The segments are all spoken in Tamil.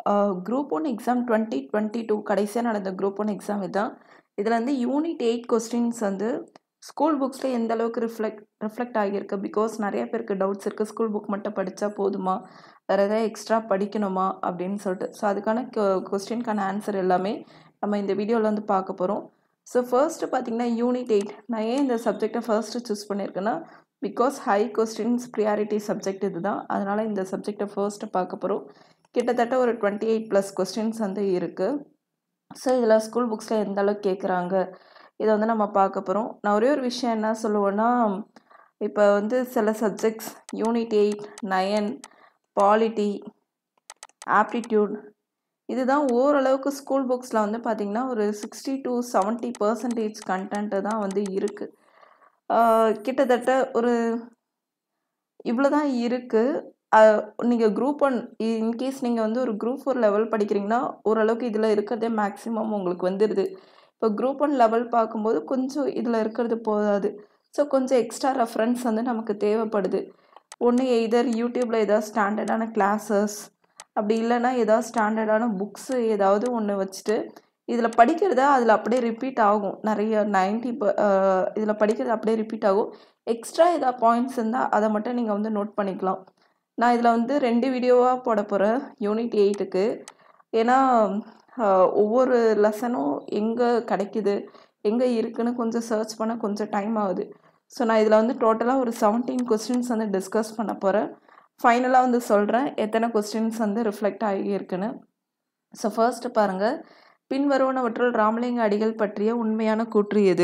group one exam twenty twenty two கடைசியாக நடந்த குரூப் ஒன் எக்ஸாம் இதுதான் இதில் வந்து யூனிட் எயிட் கொஸ்டின்ஸ் வந்து ஸ்கூல் புக்ஸில் எந்த அளவுக்கு ரிஃப்ளெக்ட் ரிஃப்ளெக்ட் ஆகியிருக்கு பிகாஸ் நிறைய பேருக்கு டவுட்ஸ் இருக்குது ஸ்கூல் புக் மட்டும் படித்தா போதுமா வேறு எதாவது எக்ஸ்ட்ரா படிக்கணுமா அப்படின்னு சொல்லிட்டு ஸோ அதுக்கான கொஸ்டின்கான ஆன்சர் எல்லாமே நம்ம இந்த வீடியோவில் வந்து பார்க்க போகிறோம் ஸோ ஃபர்ஸ்ட்டு பார்த்தீங்கன்னா யூனிட் எயிட் நான் ஏன் இந்த சப்ஜெக்டை ஃபர்ஸ்ட்டு சூஸ் பண்ணியிருக்கேன்னா because high questions priority subject இது தான் அதனால் இந்த சப்ஜெக்டை ஃபர்ஸ்ட்டு பார்க்க போகிறோம் கிட்டத்தட்ட ஒரு டுவெண்ட்டி எயிட் ப்ளஸ் கொஸ்டின்ஸ் வந்து இருக்குது ஸோ இதில் ஸ்கூல் புக்ஸில் எந்த அளவுக்கு கேட்குறாங்க இதை வந்து நம்ம பார்க்க போகிறோம் நான் ஒரே ஒரு விஷயம் என்ன சொல்லுவேன்னா இப்போ வந்து சில subjects unit eight nine polity aptitude இதுதான் ஓரளவுக்கு ஸ்கூல் புக்ஸில் வந்து பார்த்திங்கன்னா ஒரு sixty to seventy percentage content தான் வந்து இருக்குது கிட்டத்தட்ட ஒரு இவ்வளோ தான் இருக்குது நீங்கள் குரூப் ஒன் இன்கேஸ் நீங்கள் வந்து ஒரு குரூப் ஃபோர் லெவல் படிக்கிறீங்கன்னா ஓரளவுக்கு இதில் இருக்கிறதே மேக்ஸிமம் உங்களுக்கு வந்துடுது இப்போ குரூப் ஒன் லெவல் பார்க்கும்போது கொஞ்சம் இதில் இருக்கிறது போதாது ஸோ கொஞ்சம் எக்ஸ்ட்ரா ரெஃபரன்ஸ் வந்து நமக்கு தேவைப்படுது ஒன்று எய்தர் யூடியூப்பில் ஏதாவது ஸ்டாண்டர்டான கிளாஸஸ் அப்படி இல்லைன்னா ஏதாவது ஸ்டாண்டர்டான புக்ஸு ஏதாவது ஒன்று வச்சுட்டு இதில் படிக்கிறத அதில் அப்படியே ரிப்பீட் ஆகும் நிறைய நைன்ட்டி இதில் படிக்கிறது அப்படியே ரிப்பீட் ஆகும் எக்ஸ்ட்ரா ஏதாவது பாயிண்ட்ஸ் இருந்தால் அதை மட்டும் நீங்கள் வந்து நோட் பண்ணிக்கலாம் நான் இதில் வந்து ரெண்டு வீடியோவாக போட போகிறேன் யூனிட் எயிட்டுக்கு ஏன்னா ஒவ்வொரு லெசனும் எங்கே கிடைக்குது எங்கே இருக்குன்னு கொஞ்சம் சர்ச் பண்ண கொஞ்சம் டைம் ஆகுது ஸோ நான் இதில் வந்து டோட்டலாக ஒரு செவன்டீன் கொஸ்டின்ஸ் வந்து டிஸ்கஸ் பண்ண போகிறேன் ஃபைனலாக வந்து சொல்கிறேன் எத்தனை கொஸ்டின்ஸ் வந்து ரிஃப்ளெக்ட் ஆகியிருக்குன்னு ஸோ ஃபர்ஸ்ட்டு பாருங்கள் பின்வருவனவற்றுள் ராமலிங்க அடிகள் பற்றிய உண்மையான கூற்று எது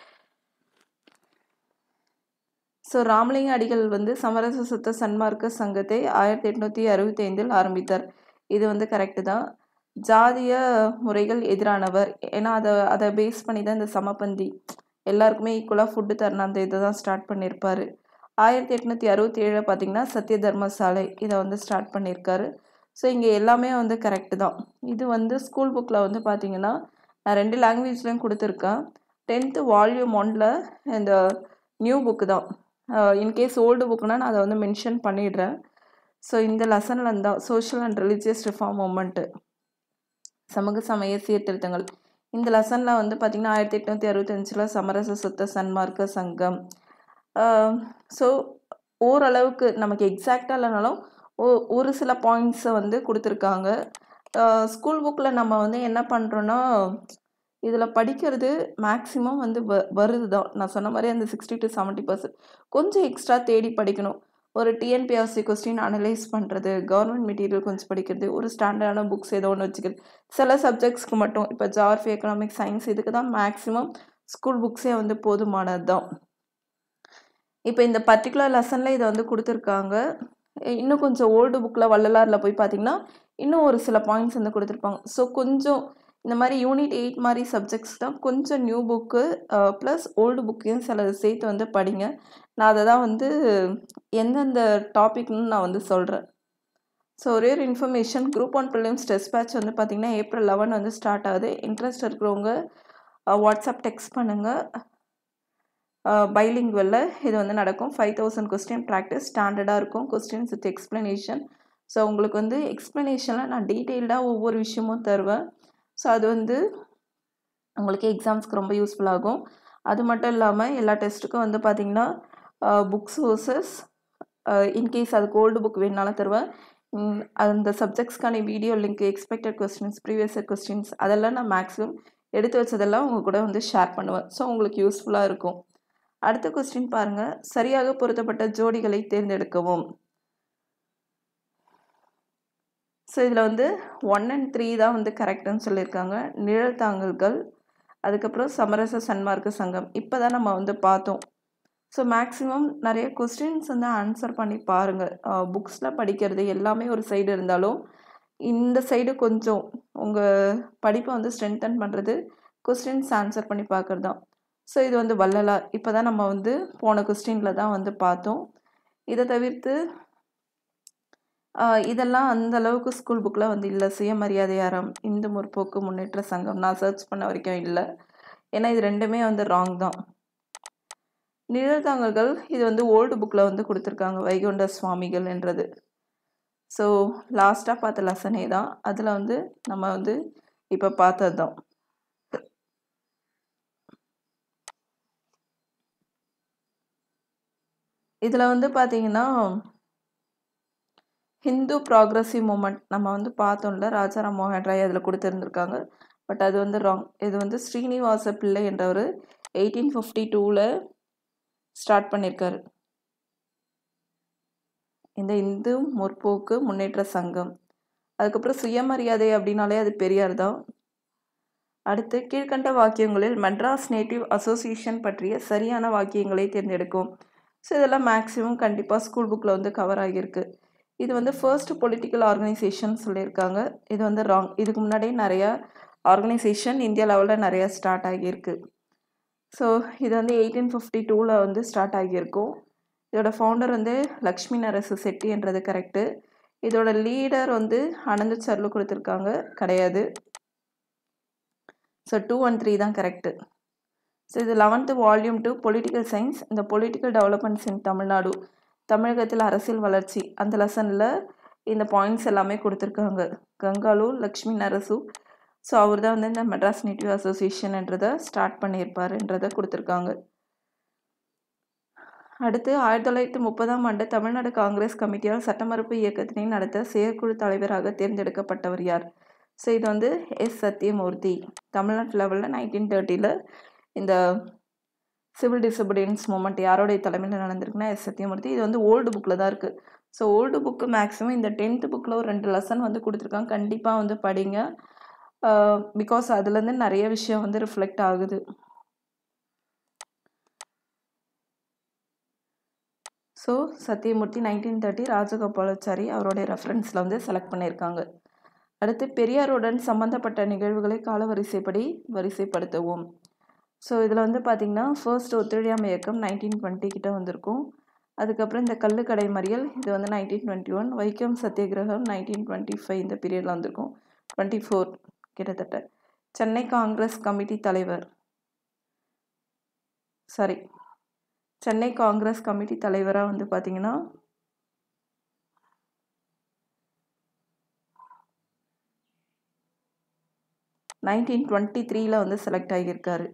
ஸோ ராமலிங்க அடிகள் வந்து சமரச சுத்த சன்மார்க்க சங்கத்தை ஆயிரத்தி எட்நூற்றி அறுபத்தி ஐந்தில் ஆரம்பித்தார் இது வந்து கரெக்டு தான் ஜாதிய முறைகள் எதிரானவர் ஏன்னா அதை அதை பேஸ் பண்ணி தான் இந்த சமபந்தி எல்லாருக்குமே ஈக்குவலாக ஃபுட்டு தரணும் அந்த இதை தான் ஸ்டார்ட் பண்ணியிருப்பார் ஆயிரத்தி எட்நூற்றி அறுபத்தி ஏழில் பார்த்தீங்கன்னா சத்திய தர்மசாலை இதை வந்து ஸ்டார்ட் பண்ணியிருக்காரு ஸோ இங்கே எல்லாமே வந்து கரெக்டு தான் இது வந்து ஸ்கூல் புக்கில் வந்து பார்த்தீங்கன்னா நான் ரெண்டு லாங்குவேஜ்லேயும் கொடுத்துருக்கேன் டென்த்து வால்யூம் ஒனில் இந்த நியூ புக்கு தான் இன்கேஸ் ஓல்டு புக்குனால் நான் அதை வந்து மென்ஷன் பண்ணிடுறேன் ஸோ இந்த லெசனில் இருந்தால் social and religious reform movement சமூக சமய சீர்திருத்தங்கள் இந்த லெசனில் வந்து பார்த்திங்கன்னா ஆயிரத்தி எட்நூற்றி அறுபத்தஞ்சில் சமரச சுத்த சன்மார்க்க சங்கம் ஸோ ஓரளவுக்கு நமக்கு எக்ஸாக்டாக இல்லைனாலும் ஓ ஒரு சில பாயிண்ட்ஸை வந்து கொடுத்துருக்காங்க ஸ்கூல் புக்கில் நம்ம வந்து என்ன பண்ணுறோன்னா இதில் படிக்கிறது மேக்ஸிமம் வந்து வ வருது தான் நான் சொன்ன மாதிரி அந்த சிக்ஸ்டி டு செவன்ட்டி பர்சன்ட் கொஞ்சம் எக்ஸ்ட்ரா தேடி படிக்கணும் ஒரு டிஎன்பிஎஸ்சி கொஸ்டின் அனலைஸ் பண்ணுறது கவர்மெண்ட் மெட்டீரியல் கொஞ்சம் படிக்கிறது ஒரு ஸ்டாண்டர்டான புக்ஸ் ஏதோ ஒன்று வச்சுக்கிறது சில சப்ஜெக்ட்ஸ்க்கு மட்டும் இப்போ ஜார்ஃபி எக்கனாமிக்ஸ் சயின்ஸ் இதுக்கு தான் மேக்ஸிமம் ஸ்கூல் புக்ஸே வந்து போதுமானது தான் இப்போ இந்த பர்டிகுலர் லெசனில் இதை வந்து கொடுத்துருக்காங்க இன்னும் கொஞ்சம் ஓல்டு புக்கில் வள்ளலாரில் போய் பார்த்தீங்கன்னா இன்னும் ஒரு சில பாயிண்ட்ஸ் வந்து கொடுத்துருப்பாங்க ஸோ கொஞ்சம் இந்த மாதிரி யூனிட் எயிட் மாதிரி சப்ஜெக்ட்ஸ் தான் கொஞ்சம் நியூ புக்கு ப்ளஸ் ஓல்டு புக்கையும் சில சேர்த்து வந்து படிங்க நான் அதை தான் வந்து எந்தெந்த டாபிக்னு நான் வந்து சொல்கிறேன் ஸோ ஒரே ஒரு information group one prelims test batch வந்து பார்த்திங்கன்னா ஏப்ரல் லெவன் வந்து ஸ்டார்ட் ஆகுது இன்ட்ரெஸ்ட் இருக்கிறவங்க வாட்ஸ்அப் டெக்ஸ்ட் பண்ணுங்கள் பைலிங்குவலில் இது வந்து நடக்கும் ஃபைவ் தௌசண்ட் கொஸ்டின் ப்ராக்டிஸ் ஸ்டாண்டர்டாக இருக்கும் கொஸ்டின்ஸ் வித் எக்ஸ்ப்ளனேஷன் ஸோ உங்களுக்கு வந்து எக்ஸ்ப்ளனேஷனில் நான் டீட்டெயில்டாக ஒவ்வொரு விஷயமும் தருவேன் ஸோ அது வந்து உங்களுக்கு எக்ஸாம்ஸ்க்கு ரொம்ப யூஸ்ஃபுல்லாகும் அது மட்டும் இல்லாமல் எல்லா டெஸ்ட்டுக்கும் வந்து பார்த்திங்கன்னா புக் சோர்சஸ் இன்கேஸ் அதுக்கு ஓல்டு புக் வேணுனாலும் தருவேன் அந்த சப்ஜெக்ட்ஸ்க்கான video link expected questions previous questions அதெல்லாம் நான் மேக்ஸிமம் எடுத்து வச்சதெல்லாம் உங்கள் கூட வந்து ஷேர் பண்ணுவேன் ஸோ உங்களுக்கு யூஸ்ஃபுல்லாக இருக்கும் அடுத்த கொஸ்டின் பாருங்கள் சரியாக பொருத்தப்பட்ட ஜோடிகளை தேர்ந்தெடுக்கவும் ஸோ இதில் வந்து ஒன் அண்ட் த்ரீ தான் வந்து கரெக்டுன்னு சொல்லியிருக்காங்க நிழல் தாங்கல்கள் அதுக்கப்புறம் சமரச சன்மார்க்க சங்கம் இப்போ தான் நம்ம வந்து பார்த்தோம் ஸோ மேக்ஸிமம் நிறைய கொஸ்டின்ஸ் வந்து ஆன்சர் பண்ணி பாருங்கள் புக்ஸில் படிக்கிறது எல்லாமே ஒரு சைடு இருந்தாலும் இந்த சைடு கொஞ்சம் உங்கள் படிப்பை வந்து ஸ்ட்ரென்தன் பண்ணுறது கொஸ்டின்ஸ் ஆன்சர் பண்ணி பார்க்குறது தான் ஸோ இது வந்து வள்ளலார் இப்போ தான் நம்ம வந்து போன கொஸ்டினில் தான் வந்து பார்த்தோம் இதை தவிர்த்து இதெல்லாம் அந்த அளவுக்கு ஸ்கூல் புக்கில் வந்து இல்லை சுயமரியாதை அறம் இந்து முற்போக்கு முன்னேற்ற சங்கம் நான் சர்ச் பண்ண வரைக்கும் இல்லை ஏன்னா இது ரெண்டுமே வந்து ராங் தான் நிழல்தாங்கல்கள் இது வந்து ஓல்டு புக்கில் வந்து கொடுத்துருக்காங்க வைகுண்ட சுவாமிகள் என்றது ஸோ லாஸ்ட்டாக பார்த்த லெசனே தான் அதில் வந்து நம்ம வந்து இப்போ பார்த்தது தான் இதில் வந்து பார்த்தீங்கன்னா ஹிந்து ப்ராக்ரஸிவ் மூமெண்ட் நம்ம வந்து பார்த்தோம்ல ராஜாராம் மோகன் ராய் அதில் கொடுத்துருந்துருக்காங்க பட் அது வந்து ராங் இது வந்து ஸ்ரீனிவாச பிள்ளை என்றவர் எயிட்டீன் ஃபிஃப்டி டூவில் ஸ்டார்ட் பண்ணியிருக்காரு இந்த இந்து முற்போக்கு முன்னேற்ற சங்கம் அதுக்கப்புறம் சுயமரியாதை அப்படின்னாலே அது பெரியார் தான் அடுத்து கீழ்கண்ட வாக்கியங்களில் மெட்ராஸ் நேட்டிவ் அசோசியேஷன் பற்றிய சரியான வாக்கியங்களை தேர்ந்தெடுக்கும் ஸோ இதெல்லாம் மேக்ஸிமம் கண்டிப்பாக ஸ்கூல் புக்கில் வந்து கவர் ஆகியிருக்கு இது வந்து ஃபர்ஸ்ட் பொலிட்டிக்கல் ஆர்கனைசேஷன் சொல்லியிருக்காங்க இது வந்து ராங் இதுக்கு முன்னாடியே நிறையா ஆர்கனைசேஷன் இந்தியா லெவலில் நிறையா ஸ்டார்ட் ஆகியிருக்கு ஸோ இது வந்து எயிட்டீன் ஃபிஃப்டி டூவில் வந்து ஸ்டார்ட் ஆகியிருக்கும் இதோட ஃபவுண்டர் வந்து லக்ஷ்மி நரசு செட்டின்றது கரெக்டு இதோட லீடர் வந்து அனந்தச்சர்லு கொடுத்துருக்காங்க கிடையாது ஸோ டூ ஒன் த்ரீ தான் கரெக்டு ஸோ இது eleventh volume two political science இந்த பொலிட்டிக்கல் டெவலப்மெண்ட்ஸ் இன் தமிழ்நாடு தமிழகத்தில் அரசியல் வளர்ச்சி அந்த லெசனில் இந்த பாயிண்ட்ஸ் எல்லாமே கொடுத்துருக்காங்க கங்காலு லக்ஷ்மி நரசு ஸோ அவர் தான் வந்து இந்த மெட்ராஸ் நேட்டிவ் அசோசியேஷன்ன்றதை ஸ்டார்ட் பண்ணியிருப்பாருன்றதை கொடுத்துருக்காங்க அடுத்து ஆயிரத்தி தொள்ளாயிரத்தி முப்பதாம் ஆண்டு தமிழ்நாடு காங்கிரஸ் கமிட்டியால் சட்டமறுப்பு இயக்கத்தினை நடத்த செயற்குழு தலைவராக தேர்ந்தெடுக்கப்பட்டவர் யார் ஸோ இது வந்து எஸ் சத்யமூர்த்தி தமிழ்நாட்டு லெவலில் நைன்டீன் தேர்ட்டியில் இந்த சிவில் டிசபிடியன்ஸ் மூமெண்ட் யாரோடைய தலைமையில் நடந்திருக்குன்னா எஸ் சத்யமூர்த்தி இது வந்து ஓல்டு புக்கில் தான் இருக்குது ஸோ ஓல்டு புக்கு மேக்ஸிமம் இந்த டென்த்து புக்கில் ஒரு ரெண்டு லெசன் வந்து கொடுத்துருக்காங்க கண்டிப்பாக வந்து படிங்க பிகாஸ் அதுலேருந்து நிறைய விஷயம் வந்து ரிஃப்ளெக்ட் ஆகுது so Sathyamurthy nineteen thirty Rajagopalachari அவருடைய ரெஃபரன்ஸில் வந்து செலக்ட் பண்ணியிருக்காங்க அடுத்து பெரியாருடன் சம்மந்தப்பட்ட நிகழ்வுகளை காலவரிசைப்படி வரிசைப்படுத்தவும் ஸோ இதில் வந்து பார்த்திங்கன்னா ஃபர்ஸ்ட் ஒத்துழையாமை இயக்கம் நைன்டீன் டுவெண்ட்டி கிட்ட வந்திருக்கும் அதுக்கப்புறம் இந்த கல்லுக்கடை மறியல் இது வந்து நைன்டீன் டுவெண்ட்டி ஒன் வைக்கம் சத்தியகிரகம் நைன்டீன் டுவெண்ட்டி ஃபைவ் இந்த பீரியடில் வந்திருக்கும் டுவெண்ட்டி ஃபோர் கிட்டத்தட்ட சென்னை காங்கிரஸ் கமிட்டி தலைவர் சாரி சென்னை காங்கிரஸ் கமிட்டி தலைவராக வந்து பார்த்தீங்கன்னா நைன்டீன் டுவெண்ட்டி த்ரீல வந்து செலக்ட் ஆகியிருக்காரு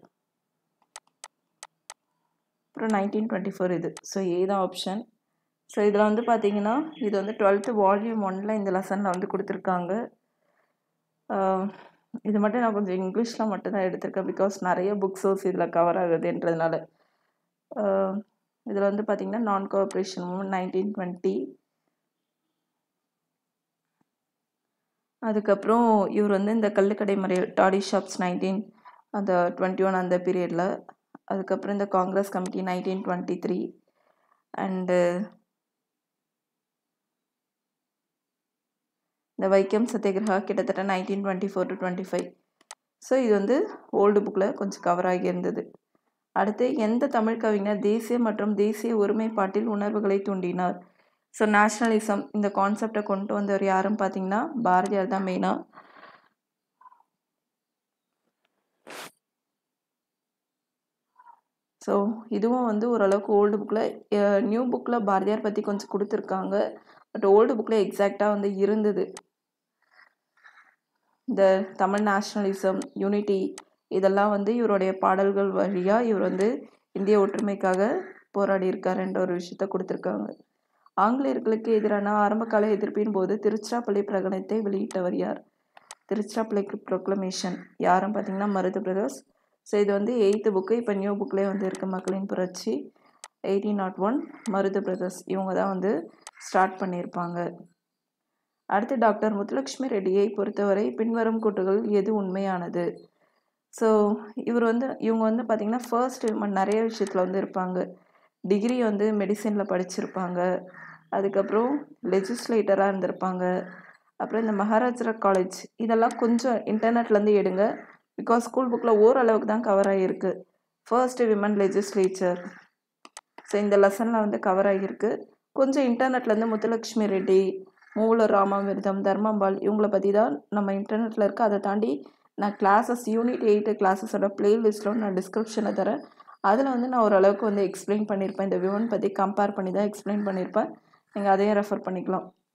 அப்புறம் நைன்டீன் டுவெண்ட்டி ஃபோர் இது ஸோ ஏ தான் ஆப்ஷன் ஸோ இதில் வந்து பார்த்தீங்கன்னா இது வந்து டுவெல்த்து வால்யூம் ஒனில் இந்த லெசனில் வந்து கொடுத்துருக்காங்க இது மட்டும் நான் கொஞ்சம் இங்கிலீஷில் மட்டும்தான் எடுத்திருக்கேன் பிகாஸ் நிறைய புக் சோர்ஸ் இதில் கவர் ஆகுதுன்றதுனால இதில் வந்து பார்த்திங்கன்னா நான் கோஆப்ரேஷன் மூமெண்ட் நைன்டீன் டுவெண்ட்டி அதுக்கப்புறம் இவர் வந்து இந்த கல்லுக்கடை மறியல் டாடி ஷாப்ஸ் நைன்டீன் அந்த டுவெண்ட்டி ஒன் அந்த பீரியடில் அதுக்கப்புறம் இந்த Congress committee nineteen twenty three and இந்த வைக்கம் சத்தியகிரகா கிட்டத்தட்ட nineteen twenty four to twenty five so இது வந்து ஓல்டு புக்கில் கொஞ்சம் கவர் ஆகியிருந்தது அடுத்து எந்த தமிழ் கவிஞர் தேசிய மற்றும் தேசிய ஒருமைப்பாட்டில் உணர்வுகளை தூண்டினார் ஸோ நேஷ்னலிசம் இந்த கான்செப்டை கொண்டு வந்தவர் யாருன்னு பார்த்தீங்கன்னா பாரதியார் தான் மெயினாக ஸோ இதுவும் வந்து ஓரளவுக்கு ஓல்டு புக்கில் நியூ புக்கில் பாரதியார் பற்றி கொஞ்சம் கொடுத்துருக்காங்க பட் ஓல்டு புக்கில் எக்ஸாக்டாக வந்து இருந்தது இந்த தமிழ் நேஷ்னலிசம் யூனிட்டி இதெல்லாம் வந்து இவருடைய பாடல்கள் வழியாக இவர் வந்து இந்திய ஒற்றுமைக்காக போராடி இருக்காருன்ற ஒரு விஷயத்த கொடுத்துருக்காங்க ஆங்கிலேயர்களுக்கு எதிரான ஆரம்பகால எதிர்ப்பின் போது திருச்சிராப்பள்ளி பிரகடனத்தை வெளியிட்டவர் யார் திருச்சிராப்பள்ளி ப்ரொக்ளமேஷன் யாரும் பார்த்தீங்கன்னா மருது பிரதர்ஸ் ஸோ இது வந்து எயித்து புக்கு இப்போ நியூ புக்லேயே வந்து இருக்குது மக்களின் புரட்சி eighteen nought one Marudhu brothers இவங்க தான் வந்து ஸ்டார்ட் பண்ணியிருப்பாங்க அடுத்து டாக்டர் முத்துலட்சுமி ரெட்டியை பொறுத்தவரை பின்வரும் கூட்டுகள் எது உண்மையானது ஸோ இவர் வந்து இவங்க வந்து பார்த்திங்கன்னா ஃபர்ஸ்ட் நிறைய விஷயத்தில் வந்து இருப்பாங்க டிகிரி வந்து மெடிசனில் படிச்சிருப்பாங்க அதுக்கப்புறம் லெஜிஸ்லேட்டராக இருந்திருப்பாங்க அப்புறம் இந்த மகாராஜா காலேஜ் இதெல்லாம் கொஞ்சம் இன்டர்நெட்லேருந்து எடுங்க பிகாஸ் ஸ்கூல் புக்கில் ஓரளவுக்கு தான் கவர் ஆகியிருக்கு ஃபர்ஸ்ட் விமன் லெஜிஸ்லேச்சர் ஸோ இந்த லெசனில் வந்து கவர் ஆகியிருக்கு கொஞ்சம் இன்டர்நெட்லேருந்து முத்துலட்சுமி ரெட்டி மூலர் ராமாமிர்தம் தர்மம்பால் இவங்களை பற்றி தான் நம்ம இன்டர்நெட்டில் இருக்க அதை தாண்டி நான் கிளாஸஸ் யூனிட் எயிட்டு கிளாஸஸோட ப்ளேலிஸ்ட்டில் நான் டிஸ்கிரிப்ஷனில் தரேன் அதில் வந்து நான் ஓரளவுக்கு வந்து எக்ஸ்பிளைன் பண்ணியிருப்பேன் இந்த விமன் பற்றி கம்பேர் பண்ணி தான் எக்ஸ்பிளைன் பண்ணியிருப்பேன் நீங்கள் அதையும் ரெஃபர் பண்ணிக்கலாம்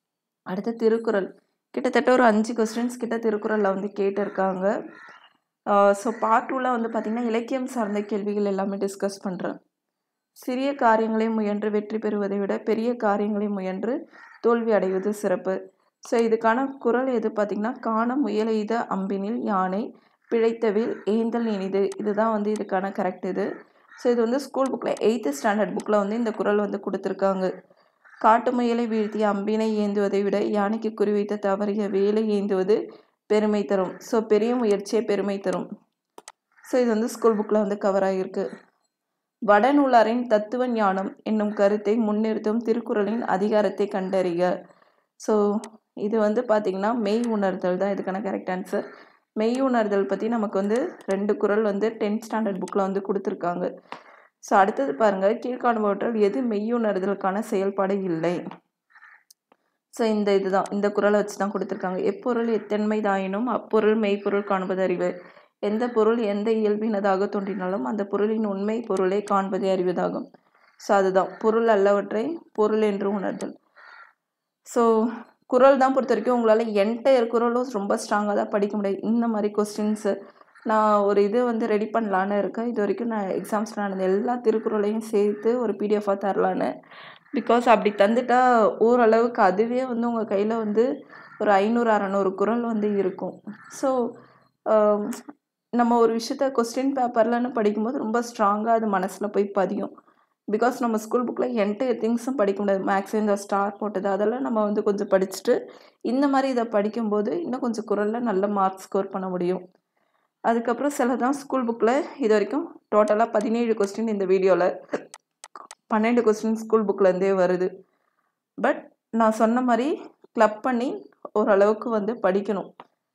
அடுத்து திருக்குறள் கிட்டத்தட்ட ஒரு அஞ்சு கொஸ்டின்ஸ் கிட்ட திருக்குறளில் வந்து கேட்டிருக்காங்க ஸோ பார்ட் டூவில் வந்து பார்த்திங்கன்னா இலக்கியம் சார்ந்த கேள்விகள் எல்லாமே டிஸ்கஸ் பண்ணுறேன் சிறிய காரியங்களை முயன்று வெற்றி பெறுவதை விட பெரிய காரியங்களை முயன்று தோல்வி அடைவது சிறப்பு ஸோ இதுக்கான குறள் எது பார்த்திங்கன்னா காண முயலெய்த அம்பினில் யானை பிழைத்தவில் ஏந்தல் இனிது இதுதான் வந்து இதுக்கான கரெக்ட் இது ஸோ இது வந்து ஸ்கூல் புக்கில் எயித்து ஸ்டாண்டர்ட் புக்கில் வந்து இந்த குறள் வந்து கொடுத்துருக்காங்க காட்டு முயலை வீழ்த்திய அம்பினை ஏந்துவதை விட யானைக்கு குறிவைத்த தவறிய வேலை ஏந்துவது பெருமை தரும் ஸோ பெரிய முயற்சியே பெருமை தரும் ஸோ இது வந்து ஸ்கூல் புக்கில் வந்து கவர் ஆகியிருக்கு வடநூலாரின் தத்துவ ஞானம் என்னும் கருத்தை முன்னிறுத்தும் திருக்குறளின் அதிகாரத்தை கண்டறிக ஸோ இது வந்து பார்த்திங்கன்னா மெய் உணர்தல் தான் இதுக்கான கரெக்ட் ஆன்சர் மெய் உணர்தல் பற்றி நமக்கு வந்து ரெண்டு குறள் வந்து டென்த் ஸ்டாண்டர்ட் புக்கில் வந்து கொடுத்துருக்காங்க ஸோ அடுத்தது பாருங்கள் கீழ்காணுபவற்றில் எது மெய்யுணர்தலுக்கான செயல்பாடு இல்லை ஸோ இந்த இதுதான் இந்த குறளை வச்சு தான் கொடுத்துருக்காங்க எப்பொருள் எத்தன்மைதாயினும் அப்பொருள் மெய்ப்பொருள் காண்பது அறிவு எந்த பொருள் எந்த இயல்பினதாக தோன்றினாலும் அந்த பொருளின் உண்மை பொருளை காண்பதே அறிவதாகும் ஸோ அதுதான் பொருள் அல்லவற்றை பொருள் என்று உணர்தல் ஸோ குரல் தான் பொறுத்த வரைக்கும் உங்களால் என்டையர் குரலும் ரொம்ப ஸ்ட்ராங்காக தான் படிக்க முடியாது இந்த மாதிரி கொஸ்டின்ஸு நான் ஒரு இது வந்து ரெடி பண்ணலான்னு இருக்கேன் இது வரைக்கும் நான் எக்ஸாம்ஸ் நடந்த எல்லா திருக்குறளையும் சேர்த்து ஒரு பிடிஎஃபாக தரலான்னு பிகாஸ் அப்படி தந்துட்டா ஓரளவுக்கு அதுவே வந்து உங்கள் கையில் வந்து ஒரு ஐநூறு அறநூறு குரல் வந்து இருக்கும் ஸோ நம்ம ஒரு விஷயத்த கொஸ்டின் பேப்பர்லன்னு படிக்கும்போது ரொம்ப ஸ்ட்ராங்காக அது மனசில் போய் பதியும் பிகாஸ் நம்ம ஸ்கூல் புக்கில் என்டையர் திங்ஸும் படிக்க முடியாது மேக்ஸிமம் இந்த ஸ்டார் போட்டது அதெல்லாம் நம்ம வந்து கொஞ்சம் படிச்சுட்டு இந்த மாதிரி இதை படிக்கும்போது இன்னும் கொஞ்சம் குரலில் நல்ல மார்க் ஸ்கோர் பண்ண முடியும் அதுக்கப்புறம் சில தான் ஸ்கூல் புக்கில் இது வரைக்கும் டோட்டலாக பதினேழு கொஸ்டின் இந்த வீடியோவில் பன்னெண்டு கொஸ்டின் ஸ்கூல் புக்கிலேருந்தே வருது பட் நான் சொன்ன மாதிரி கிளப் பண்ணி ஓரளவுக்கு வந்து படிக்கணும்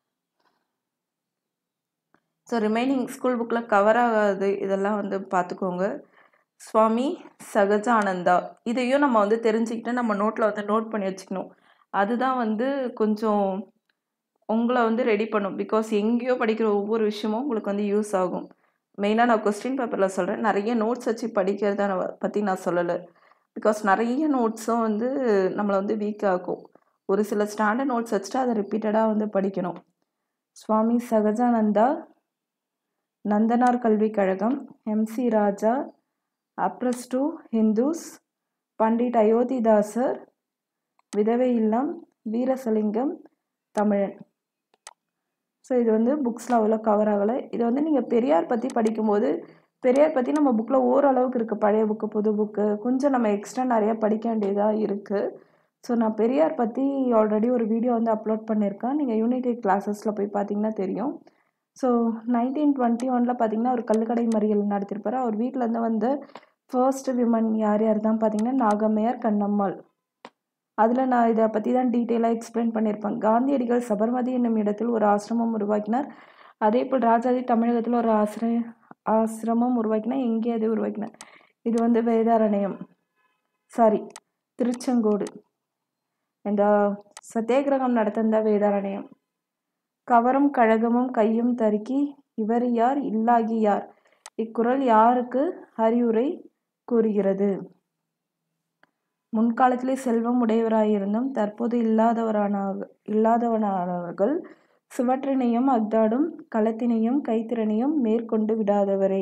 ஸோ ரிமைனிங் ஸ்கூல் புக்கில் கவர் ஆகாது இதெல்லாம் வந்து பார்த்துக்கோங்க சுவாமி சகஜானந்தா இதையும் நம்ம வந்து தெரிஞ்சுக்கிட்டு நம்ம நோட்டில் வந்து நோட் பண்ணி வச்சுக்கணும் அதுதான் வந்து கொஞ்சம் உங்களை வந்து ரெடி பண்ணும் பிகாஸ் எங்கேயோ படிக்கிற ஒவ்வொரு விஷயமும் உங்களுக்கு வந்து யூஸ் ஆகும் மெயினாக நான் கொஸ்டின் பேப்பரில் சொல்கிறேன் நிறைய நோட்ஸ் வச்சு படிக்கிறத நான் பற்றி நான் சொல்லலை பிகாஸ் நிறைய நோட்ஸும் வந்து நம்மளை வந்து வீக் ஆகும் ஒரு சில ஸ்டாண்டர்ட் நோட்ஸ் வச்சுட்டு அதை ரிப்பீட்டடாக வந்து படிக்கணும் சுவாமி சகஜானந்தா நந்தனார் கல்விக் கழகம் MC Raja oppressed Hindus Pandit Ayothidasar விதவை இல்லம் வீரசலிங்கம் தமிழன் ஸோ இது வந்து புக்ஸில் அவ்வளோ கவர் ஆகலை இது வந்து நீங்கள் பெரியார் பற்றி படிக்கும்போது பெரியார் பற்றி நம்ம புக்கில் ஓரளவுக்கு இருக்குது பழைய புக்கு புது புக்கு கொஞ்சம் நம்ம எக்ஸ்ட்ரா நிறையா படிக்க வேண்டியதாக இருக்குது ஸோ நான் பெரியார் பற்றி ஆல்ரெடி ஒரு வீடியோ வந்து அப்லோட் பண்ணியிருக்கேன் நீங்கள் யூனிட்டி கிளாஸஸில் போய் பார்த்தீங்கன்னா தெரியும் ஸோ நைன்டீன் டுவெண்ட்டி ஒனில் பார்த்தீங்கன்னா ஒரு கல்லுக்கடை மறியல் நடத்திருப்பார் அவர் வீட்டிலேருந்து வந்த ஃபர்ஸ்ட் விமன் யார் யார் தான் பார்த்தீங்கன்னா நாகம்மையார் கண்ணம்மாள் அதில் நான் இதை பற்றி தான் டீட்டெயிலாக எக்ஸ்பிளைன் பண்ணியிருப்பேன் காந்தியடிகள் சபர்மதி என்னும் இடத்தில் ஒரு ஆசிரமம் உருவாக்கினார் அதே போல் ராஜாஜி தமிழகத்தில் ஒரு ஆசிர ஆசிரமம் உருவாக்கினார் எங்கே அது உருவாக்கினார் இது வந்து வேதாரண்யம் சாரி திருச்செங்கோடு இந்த சத்தியாகிரகம் நடத்திருந்த வேதாரண்யம் கவரும் கழகமும் கையும் தருக்கி இவர் யார் இல்லாகி யார் இக்குறள் யாருக்கு அறிவுரை கூறுகிறது முன்காலத்திலே செல்வம் உடையவராயிருந்தும் தற்போது இல்லாதவரான இல்லாதவனானவர்கள் சுவற்றினையும் அக்தாடும் களத்தினையும் கைத்திறனையும் மேற்கொண்டு விடாதவரே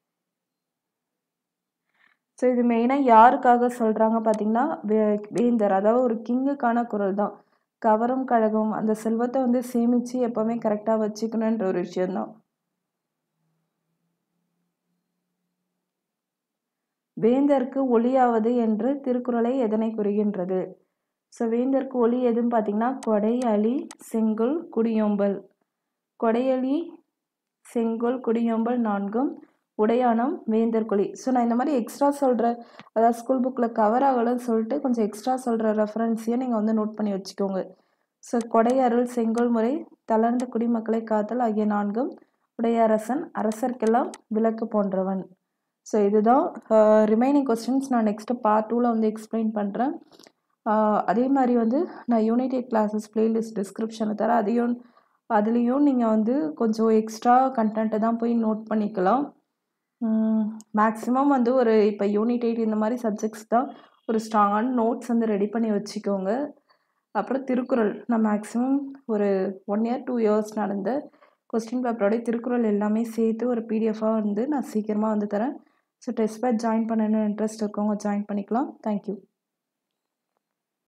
ஸோ இது மெயினாக யாருக்காக சொல்கிறாங்க பார்த்தீங்கன்னா வே வேந்தர் அதாவது ஒரு கிங்குக்கான குரல் தான் கவரும் கழகம் அந்த செல்வத்தை வந்து சேமித்து எப்போவுமே கரெக்டாக வச்சுக்கணுன்ற ஒரு விஷயந்தான் வேந்தருக்கு ஒளியாவது என்று திருக்குறளை எதனை குறிக்கின்றது ஸோ வேந்தருக்கு ஒளி எதுன்னு பார்த்தீங்கன்னா கொடை அலி செங்கோல் குடியோம்பல் கொடையலி செங்கோல் குடியோம்பல் நான்கும் உடையானம் வேந்தர் கொலி ஸோ நான் இந்த மாதிரி எக்ஸ்ட்ரா சொல்கிற அதாவது ஸ்கூல் புக்கில் கவர் ஆகலைன்னு சொல்லிட்டு கொஞ்சம் எக்ஸ்ட்ரா சொல்கிற ரெஃபரன்ஸையும் நீங்கள் வந்து நோட் பண்ணி வச்சுக்கோங்க ஸோ கொடை அருள் செங்கோல் முறை தளர்ந்த குடிமக்களை காத்தல் ஆகிய நான்கும் உடையரசன் அரசர்க்கெல்லாம் விளக்கு போன்றவன் ஸோ இதுதான் ரிமைனிங் கொஸ்டின்ஸ் நான் நெக்ஸ்ட்டு பார்ட் டூவில் வந்து எக்ஸ்பிளைன் பண்ணுறேன் அதே மாதிரி வந்து நான் யூனிடெட் கிளாஸஸ் பிளேலிஸ்ட் டிஸ்கிரிப்ஷனில் தரேன் அதையும் அதுலேயும் நீங்கள் வந்து கொஞ்சம் எக்ஸ்ட்ரா கண்டென்ட்டை தான் போய் நோட் பண்ணிக்கலாம் மேக்ஸிமம் வந்து ஒரு இப்போ யூனிட் எயிட் இந்த மாதிரி சப்ஜெக்ட்ஸ் தான் ஒரு ஸ்ட்ராங்கான நோட்ஸ் வந்து ரெடி பண்ணி வச்சுக்கோங்க அப்புறம் திருக்குறள் நான் மேக்ஸிமம் ஒரு ஒன் இயர் டூ இயர்ஸ் நடந்த கொஸ்டின் பேப்பரோடைய திருக்குறள் எல்லாமே சேர்த்து ஒரு பிடிஎஃபாக வந்து நான் சீக்கிரமாக வந்து தரேன் ஸோ டெஸ்ட் பேட்ச் ஜாயின் பண்ணணும்னு இன்ட்ரெஸ்ட் இருக்கவங்க ஜாயின் பண்ணிக்கலாம் தேங்க்யூ